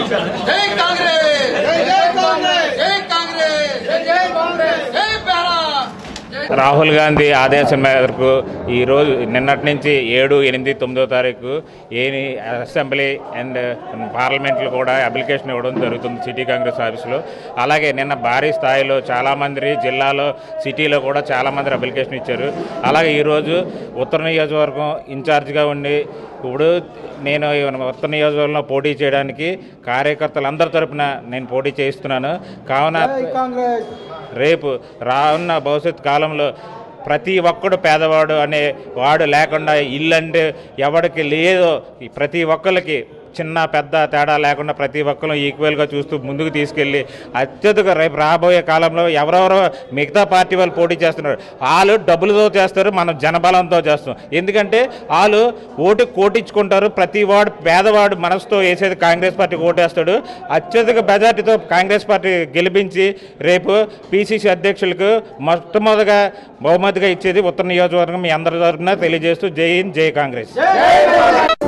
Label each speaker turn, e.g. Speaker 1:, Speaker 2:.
Speaker 1: జై కాంగ్రెస్ జై కాంగ్రెస్ జై కాంగ్రెస్ జై కాంగ్రెస్ జై భారత్
Speaker 2: రాహుల్ గాంధీ ఆదేశం మేరకు ఈరోజు నిన్నటి నుంచి ఏడు ఎనిమిది తొమ్మిదో తారీఖు ఏ అసెంబ్లీ అండ్ పార్లమెంట్లో కూడా అప్లికేషన్ ఇవ్వడం జరుగుతుంది సిటీ కాంగ్రెస్ ఆఫీసులో అలాగే నిన్న భారీ స్థాయిలో చాలామంది జిల్లాలో సిటీలో కూడా చాలామంది అప్లికేషన్ ఇచ్చారు అలాగే ఈరోజు ఉత్తర నియోజకవర్గం ఇన్ఛార్జ్గా ఉండి ఇప్పుడు నేను ఈ ఉత్తర నియోజకవర్గంలో పోటీ చేయడానికి కార్యకర్తలందరి తరపున నేను పోటీ చేయిస్తున్నాను కావున రేపు రానున్న భవిష్యత్ కాలంలో ప్రతి ఒక్కడు పేదవాడు అనే వాడు లేకుండా ఇల్లు అంటే ఎవడికి లేదో ఈ ప్రతి ఒక్కరికి చిన్న పెద్ద తేడా లేకుండా ప్రతి ఒక్కరు ఈక్వల్గా చూస్తూ ముందుకు తీసుకెళ్ళి అత్యధిక రేపు రాబోయే కాలంలో ఎవరెవరో మిగతా పార్టీ వాళ్ళు పోటీ చేస్తున్నారు వాళ్ళు డబ్బులతో చేస్తారు మనం జనబలంతో చేస్తాం ఎందుకంటే వాళ్ళు ఓటు కోటించుకుంటారు ప్రతి వాడు పేదవాడు మనసుతో వేసేది కాంగ్రెస్ పార్టీ ఓటేస్తాడు అత్యధిక మెజార్టీతో కాంగ్రెస్ పార్టీ గెలిపించి రేపు పిసిసి అధ్యక్షులకు మొట్టమొదటిగా బహుమతిగా ఇచ్చేది ఉత్తర నియోజకవర్గం మీ అందరి తరఫున తెలియజేస్తూ జై హింద్ జై కాంగ్రెస్